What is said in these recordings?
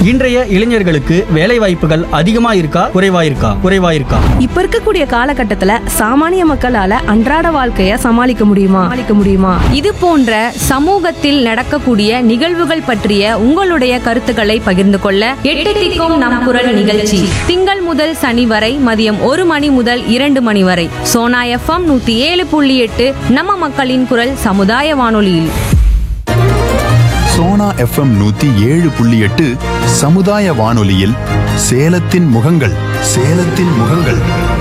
இன்றைய இளைஞர்களுக்கு வேலை வாய்ப்புகள் அதிகமா இருக்கா குறைவா இருக்கா குறைவா இருக்கா இப்ப இருக்கக்கூடிய காலகட்டத்துல சாமானிய மக்களால அன்றாட வாழ்க்கைய சமாளிக்க முடியுமா சமாளிக்க முடியுமா இது போன்ற சமூகத்தில் நடக்கக்கூடிய நிகழ்வுகள் பற்றிய உங்களுடைய கருத்துக்களை பகிர்ந்து கொள்ள எட்டு திக்கும் நம் குரல் நிகழ்ச்சி திங்கள் முதல் சனி வரை மதியம் ஒரு மணி முதல் இரண்டு மணி வரை சோனா எஃப்எம் நூத்தி ஏழு புள்ளி எட்டு நம்ம மக்களின் குரல் சமுதாய வானொலியில் சோனா எஃப்எம் நூத்தி ஏழு புள்ளி எட்டு சமுதாய வானொலியில் சேலத்தின் முகங்கள் சேலத்தின் முகங்கள்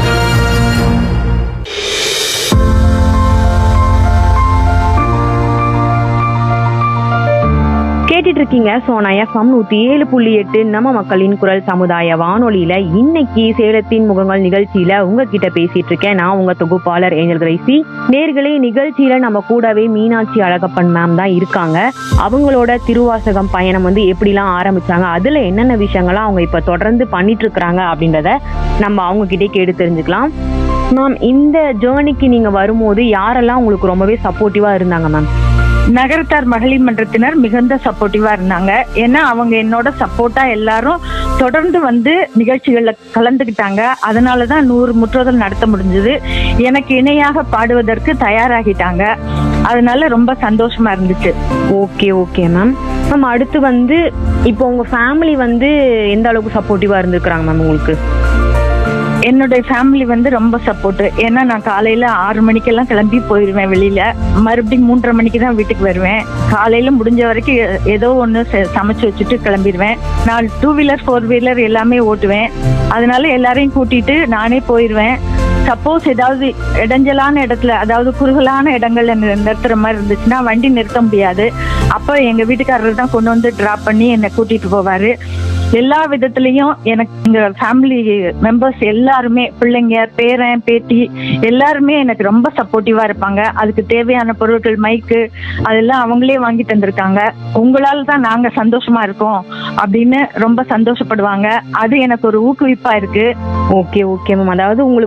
கேட்டுட்டு இருக்கீங்க சோனா எஃப்எம் நூத்தி ஏழு புள்ளி எட்டு நம்ம மக்களின் குரல் சமுதாய வானொலியில இன்னைக்கு சேலத்தின் முகங்கள் நிகழ்ச்சியில உங்ககிட்ட பேசிட்டு இருக்கேன் நான் உங்க தொகுப்பாளர் ஏஞ்சல் கிரைசி நேர்களே நிகழ்ச்சியில நம்ம கூடவே மீனாட்சி அழகப்பன் மேம் தான் இருக்காங்க அவங்களோட திருவாசகம் பயணம் வந்து எப்படிலாம் ஆரம்பிச்சாங்க அதுல என்னென்ன விஷயங்கள்லாம் அவங்க இப்ப தொடர்ந்து பண்ணிட்டு இருக்கிறாங்க அப்படின்றத நம்ம அவங்க கிட்டே கேட்டு தெரிஞ்சுக்கலாம் மேம் இந்த ஜேர்னிக்கு நீங்க வரும்போது யாரெல்லாம் உங்களுக்கு ரொம்பவே சப்போர்ட்டிவா இருந்தாங்க மேம் நகரத்தார் மகளிர் மன்றத்தினர் மிகுந்த சப்போர்ட்டிவா இருந்தாங்க ஏன்னா அவங்க என்னோட சப்போர்ட்டா எல்லாரும் தொடர்ந்து வந்து நிகழ்ச்சிகள்ல கலந்துக்கிட்டாங்க அதனாலதான் நூறு முற்றுதல் நடத்த முடிஞ்சது எனக்கு இணையாக பாடுவதற்கு தயாராகிட்டாங்க அதனால ரொம்ப சந்தோஷமா இருந்துச்சு ஓகே ஓகே மேம் மேம் அடுத்து வந்து இப்போ உங்க ஃபேமிலி வந்து எந்த அளவுக்கு சப்போர்ட்டிவா இருந்திருக்கிறாங்க மேம் உங்களுக்கு என்னுடைய ஃபேமிலி வந்து ரொம்ப சப்போர்ட் ஏன்னா நான் காலையில ஆறு மணிக்கெல்லாம் கிளம்பி போயிருவேன் வெளியில மறுபடியும் மூன்றரை மணிக்கு தான் வீட்டுக்கு வருவேன் காலையில முடிஞ்ச வரைக்கும் எ- ஏதோ ஒன்று சமைச்சு வச்சுட்டு கிளம்பிடுவேன் நான் டூ வீலர் ஃபோர் வீலர் எல்லாமே ஓட்டுவேன் அதனால எல்லாரையும் கூட்டிட்டு நானே போயிருவேன் சப்போஸ் ஏதாவது இடைஞ்சலான இடத்துல அதாவது குறுகலான இடங்கள்ல நி- நிறுத்துற மாதிரி இருந்துச்சுன்னா வண்டி நிறுத்த முடியாது அப்ப எங்க வீட்டுக்காரர் தான் கொண்டு வந்து டிராப் பண்ணி என்னை கூட்டிட்டு போவாரு எல்லா விதத்துலயும் எனக்கு எங்க ஃபேமிலி மெம்பர்ஸ் எல்லாருமே பிள்ளைங்க பேரன் பேத்தி எல்லாருமே எனக்கு ரொம்ப சப்போர்ட்டிவா இருப்பாங்க அதுக்கு தேவையான பொருட்கள் மைக்கு அதெல்லாம் அவங்களே வாங்கி தந்திருக்காங்க உங்களால தான் நாங்க சந்தோஷமா இருக்கோம் அப்படின்னு ரொம்ப சந்தோஷப்படுவாங்க அது எனக்கு ஒரு ஊக்குவிப்பா இருக்கு ஓகே ஓகே மேம் அதாவது உங்களுக்கு